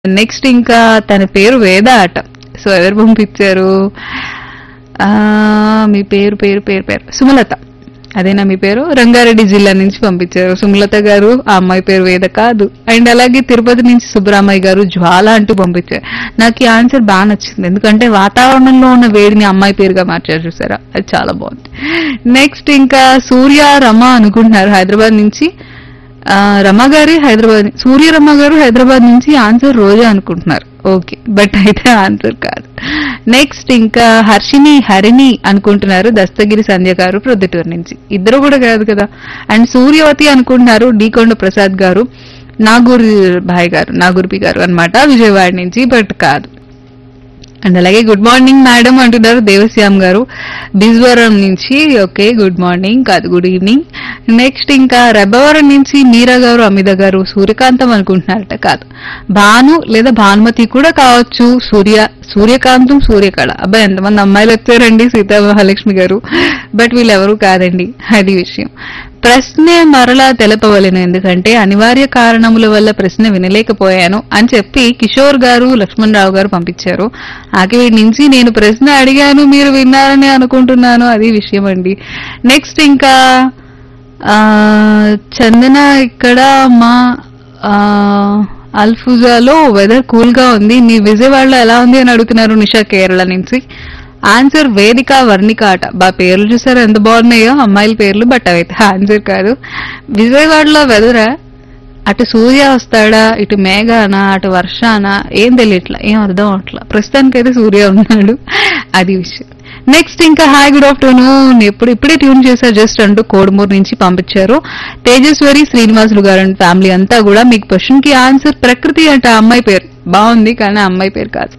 next ఇంకా తన పేరు వేద అట సో ఎవరు పంపించారు ఆ, మీ పేరు పేరు పేరు పేరు సుమలత అదేనా మీ పేరు రంగారెడ్డి జిల్లా నుంచి పంపించారు సుమలత గారు ఆ అమ్మాయి పేరు వేద కాదు అండ్ అలాగే తిరుపతి నుంచి సుబ్బరామయ్య గారు జ్వాల అంటూ పంపించారు నాకు ఈ ఆన్సర్ బాగా నచ్చింది ఎందుకంటే వాతావరణంలో ఉన్న వేడిని అమ్మాయి పేరుగా మార్చారు చూసారా అది చాలా బాగుంది నెక్స్ట్ ఇంకా సూర్య రమ అనుకుంటున్నారు హైదరాబాద్ నుంచి ఆ, రమ గారి హైదరాబాద్ సూర్య రమ గారు హైదరాబాద్ నుంచి ఆన్సర్ రోజా అనుకుంటున్నారు ఓకే బట్ అయితే ఆన్సర్ కాదు నెక్స్ట్ ఇంకా హర్షిని హరిణి అనుకుంటున్నారు దస్తగిరి సంధ్య గారు ప్రొద్దుటూరు నుంచి ఇద్దరు కూడా కాదు కదా అండ్ సూర్యవతి అనుకుంటున్నారు డీకొండ ప్రసాద్ గారు నాగూరి భాయ్ గారు నాగూర్పి గారు అన్నమాట విజయవాడ నుంచి బట్ కాదు అండ్ అలాగే గుడ్ మార్నింగ్ మేడం అంటున్నారు దేవశ్యామ్ గారు బిజ్వరం నుంచి ఓకే గుడ్ మార్నింగ్ కాదు గుడ్ ఈవినింగ్ నెక్స్ట్ ఇంకా రెబ్బవరం నుంచి మీరా గారు అమిత గారు సూర్యకాంతం అనుకుంటున్నారట కాదు భాను లేదా భానుమతి కూడా కావచ్చు సూర్య సూర్యకాంతం సూర్యకళ అబ్బాయి ఎంతమంది అమ్మాయిలు వచ్చారండి సీతా మహాలక్ష్మి గారు బట్ వీళ్ళెవరూ కాదండి అది విషయం ప్రశ్నే మరలా తెలపవలెను ఎందుకంటే అనివార్య కారణముల వల్ల ప్రశ్న వినలేకపోయాను అని చెప్పి కిషోర్ గారు లక్ష్మణ్ రావు గారు పంపించారు ఆకివీడి నుంచి నేను ప్రశ్న అడిగాను మీరు విన్నారని అనుకుంటున్నాను అది విషయం అండి నెక్స్ట్ ఇంకా ఆ, చందన ఇక్కడ మా ఆ, అల్ఫుజాలో వెదర్ కూల్ గా ఉంది మీ విజయవాడలో ఎలా ఉంది అని అడుగుతున్నారు నిషా కేరళ నుంచి ఆన్సర్ వేదిక వర్ణిక అట బా పేర్లు చూసారు ఎంత బాగున్నాయో అమ్మాయిల పేర్లు బట్ అవైతే ఆన్సర్ కాదు విజయవాడలో వెదరా అటు సూర్య వస్తాడా ఇటు మేఘానా అటు వర్షానా ఏం తెలియట్లా ఏం అర్థం అవట్లా ప్రస్తుతానికైతే సూర్య ఉన్నాడు అది విషయం నెక్స్ట్ ఇంకా హాయ్ గుడ్ ఆఫ్టర్నూన్ ఎప్పుడు ఇప్పుడే ట్యూన్ చేశారు జస్ట్ అంటూ కోడుమూరు నుంచి పంపించారు తేజస్వరి శ్రీనివాసులు గారు అండ్ ఫ్యామిలీ అంతా కూడా మీకు క్వశ్చన్ కి ఆన్సర్ ప్రకృతి అంట ఆ అమ్మాయి పేరు బాగుంది కానీ ఆ అమ్మాయి పేరు కాదు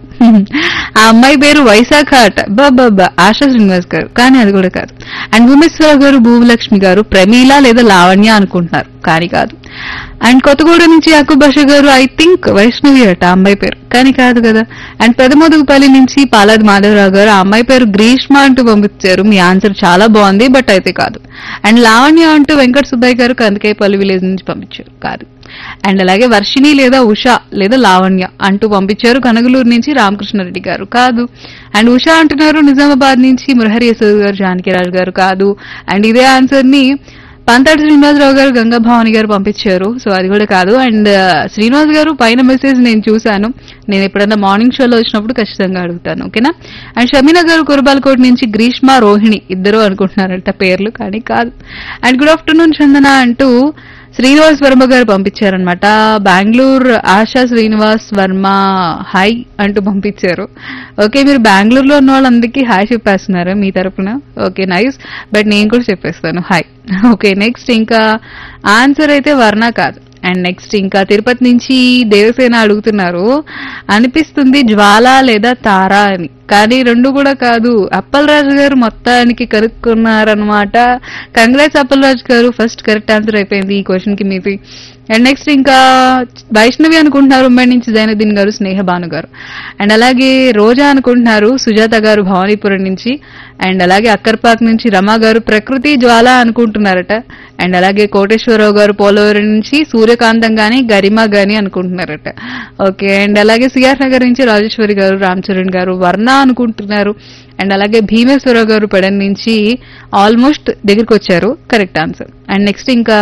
ఆ అమ్మాయి పేరు వైశాఖ అట బాబా ఆశా శ్రీనివాస్ గారు కానీ అది కూడా కాదు అండ్ భూమేశ్వర గారు భూలక్ష్మి గారు ప్రమీల లేదా లావణ్య అనుకుంటున్నారు కానీ కాదు అండ్ కొత్తగూడ నుంచి యాకూబ్ బాషా గారు ఐ థింక్ వైష్ణవి అట ఆ అమ్మాయి పేరు కానీ కాదు కదా అండ్ పెదమోదుగుపల్లి నుంచి పాలాది మాధవరావు గారు ఆ అమ్మాయి పేరు గ్రీష్మ అంటూ పంపించారు మీ ఆన్సర్ చాలా బాగుంది బట్ అయితే కాదు అండ్ లావణ్య అంటూ వెంకట సుబ్బయ్య గారు కందకాయపల్లి విలేజ్ నుంచి పంపించారు కాదు అండ్ అలాగే వర్షిణి లేదా ఉష లేదా లావణ్య అంటూ పంపించారు కనగలూరు నుంచి రామకృష్ణారెడ్డి గారు కాదు అండ్ ఉష అంటున్నారు నిజామాబాద్ నుంచి మురహరి యశోద్ గారు జానకిరాజు గారు కాదు అండ్ ఇదే ఆన్సర్ ని పంతాడు శ్రీనివాసరావు గారు గంగా భవాని గారు పంపించారు సో అది కూడా కాదు అండ్ శ్రీనివాస్ గారు పైన మెసేజ్ నేను చూశాను నేను ఎప్పుడన్నా మార్నింగ్ షోలో వచ్చినప్పుడు ఖచ్చితంగా అడుగుతాను ఓకేనా అండ్ షమీనా గారు కురబాలకోట నుంచి గ్రీష్మ రోహిణి ఇద్దరు అనుకుంటున్నారంట పేర్లు కానీ కాదు అండ్ గుడ్ ఆఫ్టర్నూన్ చందన అంటూ శ్రీనివాస్ వర్మ గారు పంపించారనమాట బెంగళూరు ఆశా శ్రీనివాస్ వర్మ హాయ్ అంటూ పంపించారు ఓకే మీరు బెంగళూరులో ఉన్న వాళ్ళందరికీ హాయ్ చెప్పేస్తున్నారు మీ తరపున ఓకే నైస్ బట్ నేను కూడా చెప్పేస్తాను హాయ్ ఓకే నెక్స్ట్ ఇంకా ఆన్సర్ అయితే వర్ణ కాదు అండ్ నెక్స్ట్ ఇంకా తిరుపతి నుంచి దేవసేన అడుగుతున్నారు అనిపిస్తుంది జ్వాల లేదా తార అని కానీ రెండు కూడా కాదు అప్పలరాజు గారు మొత్తానికి కనుక్కున్నారనమాట కంగ్రాట్స్ అప్పలరాజు గారు ఫస్ట్ కరెక్ట్ ఆన్సర్ అయిపోయింది ఈ క్వశ్చన్ కి మీది అండ్ నెక్స్ట్ ఇంకా వైష్ణవి అనుకుంటున్నారు ఉమ్మడి నుంచి జైనుద్దీన్ గారు స్నేహ భాను గారు అండ్ అలాగే రోజా అనుకుంటున్నారు సుజాత గారు భవానీపురం నుంచి అండ్ అలాగే అక్కర్పాక్ నుంచి రమా గారు ప్రకృతి జ్వాల అనుకుంటున్నారట అండ్ అలాగే కోటేశ్వరరావు గారు పోలవరం నుంచి సూర్యకాంతం గాని గరిమా గాని అనుకుంటున్నారట ఓకే అండ్ అలాగే సిఆర్ నగర్ నుంచి రాజేశ్వరి గారు రామ్ చరణ్ గారు వర్ణ అనుకుంటున్నారు అండ్ అలాగే భీమేశ్వరరావు గారు పెడన్ నుంచి ఆల్మోస్ట్ దగ్గరికి వచ్చారు కరెక్ట్ ఆన్సర్ అండ్ నెక్స్ట్ ఇంకా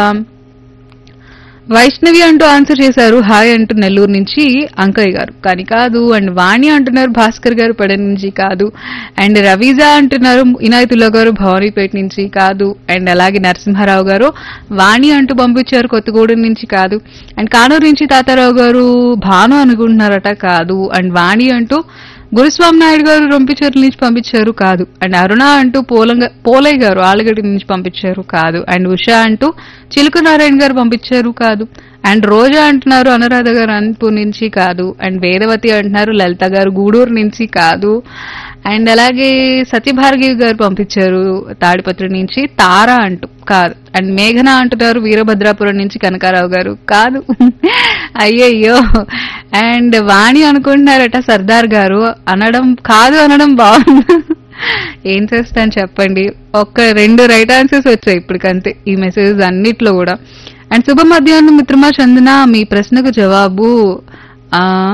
వైష్ణవి అంటూ ఆన్సర్ చేశారు హాయ్ అంటూ నెల్లూరు నుంచి అంకయ్య గారు కానీ కాదు అండ్ వాణి అంటున్నారు భాస్కర్ గారు పడన్ నుంచి కాదు అండ్ రవీజా అంటున్నారు ఇనాయతుల్లా గారు భవానీపేట నుంచి కాదు అండ్ అలాగే నరసింహారావు గారు వాణి అంటూ పంపించారు కొత్తగూడెం నుంచి కాదు అండ్ కానూరు నుంచి తాతారావు గారు భాను అనుకుంటున్నారట కాదు అండ్ వాణి అంటూ గురుస్వామి నాయుడు గారు రొంపిచెర్ల నుంచి పంపించారు కాదు అండ్ అరుణ అంటూ పోలంగ పోలయ్య గారు ఆలగడ్డ నుంచి పంపించారు కాదు అండ్ ఉషా అంటూ చిలుక నారాయణ గారు పంపించారు కాదు అండ్ రోజా అంటున్నారు అనురాధ గారు అన్పూర్ నుంచి కాదు అండ్ వేదవతి అంటున్నారు లలిత గారు గూడూరు నుంచి కాదు అండ్ అలాగే సత్యభార్గవి గారు పంపించారు తాడిపత్రి నుంచి తార అంటూ కాదు అండ్ మేఘన అంటున్నారు వీరభద్రాపురం నుంచి కనకారావు గారు కాదు అయ్యయ్యో అండ్ వాణి అనుకుంటున్నారట సర్దార్ గారు అనడం కాదు అనడం బాగుంది ఏం చేస్తాను చెప్పండి ఒక్క రెండు రైట్ ఆన్సర్స్ వచ్చాయి ఇప్పటికంతే ఈ మెసేజ్ అన్నిట్లో కూడా అండ్ శుభ మధ్యాహ్నం మిత్రమా చందన మీ ప్రశ్నకు జవాబు ఆ